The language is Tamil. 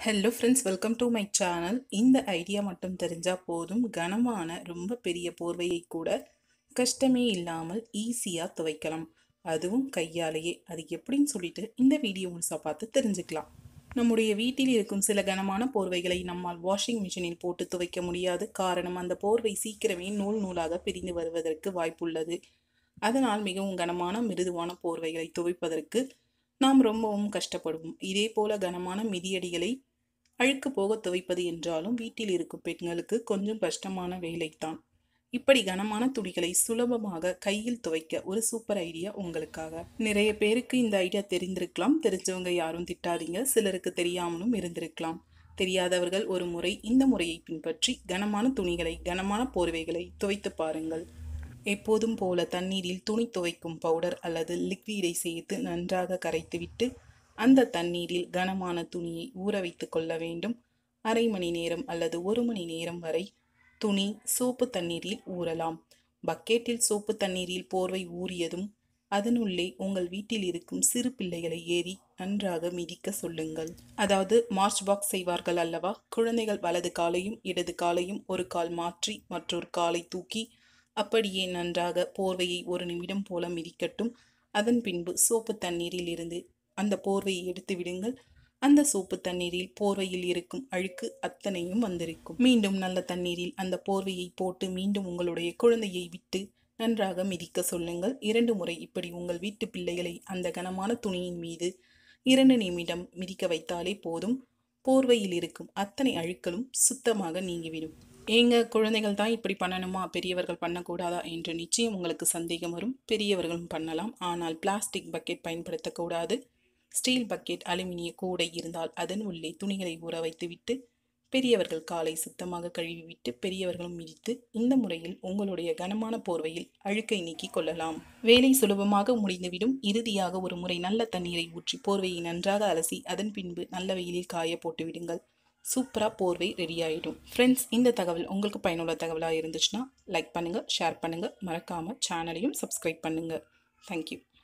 hello friends welcome to my channel இந்த ஐடியா மட்டும் தெரிஞ்சால் போதும் கனமான ரொம்ப பெரிய போர்வையை கூட கஷ்டமே இல்லாமல் ஈஸியாக துவைக்கலாம் அதுவும் கையாலேயே அது எப்படின்னு சொல்லிட்டு இந்த வீடியோ முழுசாக பார்த்து தெரிஞ்சுக்கலாம் நம்முடைய வீட்டில் இருக்கும் சில கனமான போர்வைகளை நம்மால் வாஷிங் மிஷினில் போட்டு துவைக்க முடியாது காரணம் அந்த போர்வை சீக்கிரமே நூல் நூலாக பிரிந்து வருவதற்கு வாய்ப்புள்ளது அதனால் மிகவும் கனமான மிருதுவான போர்வைகளை துவைப்பதற்கு நாம் ரொம்பவும் கஷ்டப்படுவோம் இதே போல கனமான மிதியடிகளை அழுக்கு போக துவைப்பது என்றாலும் வீட்டில் இருக்கும் பெண்களுக்கு கொஞ்சம் கஷ்டமான வேலைத்தான் இப்படி கனமான துணிகளை சுலபமாக கையில் துவைக்க ஒரு சூப்பர் ஐடியா உங்களுக்காக நிறைய பேருக்கு இந்த ஐடியா தெரிந்திருக்கலாம் தெரிஞ்சவங்க யாரும் திட்டாதீங்க சிலருக்கு தெரியாமலும் இருந்திருக்கலாம் தெரியாதவர்கள் ஒரு முறை இந்த முறையை பின்பற்றி கனமான துணிகளை கனமான போர்வைகளை துவைத்து பாருங்கள் எப்போதும் போல தண்ணீரில் துணி துவைக்கும் பவுடர் அல்லது லிக்விடை சேர்த்து நன்றாக கரைத்துவிட்டு அந்த தண்ணீரில் கனமான துணியை ஊற வைத்து கொள்ள வேண்டும் அரை மணி நேரம் அல்லது ஒரு மணி நேரம் வரை துணி சோப்பு தண்ணீரில் ஊறலாம் பக்கெட்டில் சோப்பு தண்ணீரில் போர்வை ஊறியதும் அதனுள்ளே உங்கள் வீட்டில் இருக்கும் சிறு பிள்ளைகளை ஏறி நன்றாக மிதிக்க சொல்லுங்கள் அதாவது மார்ச் பாக்ஸ் செய்வார்கள் அல்லவா குழந்தைகள் வலது காலையும் இடது காலையும் ஒரு கால் மாற்றி மற்றொரு காலை தூக்கி அப்படியே நன்றாக போர்வையை ஒரு நிமிடம் போல மிதிக்கட்டும் அதன் பின்பு சோப்பு தண்ணீரில் இருந்து அந்த போர்வையை எடுத்து விடுங்கள் அந்த சோப்பு தண்ணீரில் போர்வையில் இருக்கும் அழுக்கு அத்தனையும் வந்திருக்கும் மீண்டும் நல்ல தண்ணீரில் அந்த போர்வையை போட்டு மீண்டும் உங்களுடைய குழந்தையை விட்டு நன்றாக மிதிக்க சொல்லுங்கள் இரண்டு முறை இப்படி உங்கள் வீட்டு பிள்ளைகளை அந்த கனமான துணியின் மீது இரண்டு நிமிடம் மிதிக்க வைத்தாலே போதும் போர்வையில் இருக்கும் அத்தனை அழுக்களும் சுத்தமாக நீங்கிவிடும் ஏங்க குழந்தைகள் தான் இப்படி பண்ணணுமா பெரியவர்கள் பண்ணக்கூடாதா என்று நிச்சயம் உங்களுக்கு சந்தேகம் வரும் பெரியவர்களும் பண்ணலாம் ஆனால் பிளாஸ்டிக் பக்கெட் பயன்படுத்தக்கூடாது ஸ்டீல் பக்கெட் அலுமினிய கூடை இருந்தால் அதன் உள்ளே துணிகளை ஊற வைத்துவிட்டு பெரியவர்கள் காலை சுத்தமாக கழுவிவிட்டு பெரியவர்களும் மிதித்து இந்த முறையில் உங்களுடைய கனமான போர்வையில் அழுக்கை நீக்கிக் கொள்ளலாம் வேலை சுலபமாக முடிந்துவிடும் இறுதியாக ஒரு முறை நல்ல தண்ணீரை ஊற்றி போர்வையை நன்றாக அலசி அதன் பின்பு நல்ல வெயிலில் காய போட்டு விடுங்கள் சூப்பராக போர்வை ரெடி ஆகிடும் ஃப்ரெண்ட்ஸ் இந்த தகவல் உங்களுக்கு பயனுள்ள தகவலாக இருந்துச்சுன்னா லைக் பண்ணுங்கள் ஷேர் பண்ணுங்கள் மறக்காமல் சேனலையும் சப்ஸ்கிரைப் பண்ணுங்கள் தேங்க்யூ